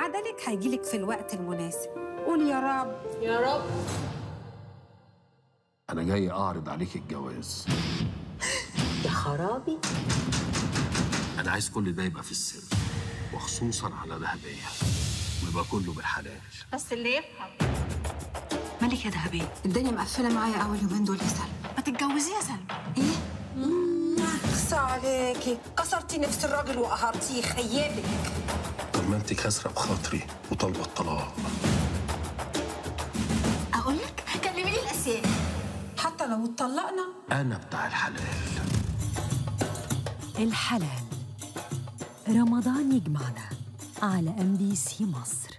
عدلك هيجيلك في الوقت المناسب قول يا رب يا رب انا جاي اعرض عليك الجواز يا خرابي انا عايز كل ده يبقى في السر وخصوصا على ذهبيه ويبقى كله بالحلال بس اللي يفهم مالك يا ذهبية الدنيا مقفله معايا اول يومين دول يا سلمى ما تتجوزيه يا سلمى اخصى عليكي كسرتي نفس الراجل وقهرتيه خيبك طب ما انت كاسره بخاطري وطالبه الطلاق اقول لك كلمي لي الاسياد حتى لو اتطلقنا انا بتاع الحلال الحلال رمضان يجمعنا على ام بي سي مصر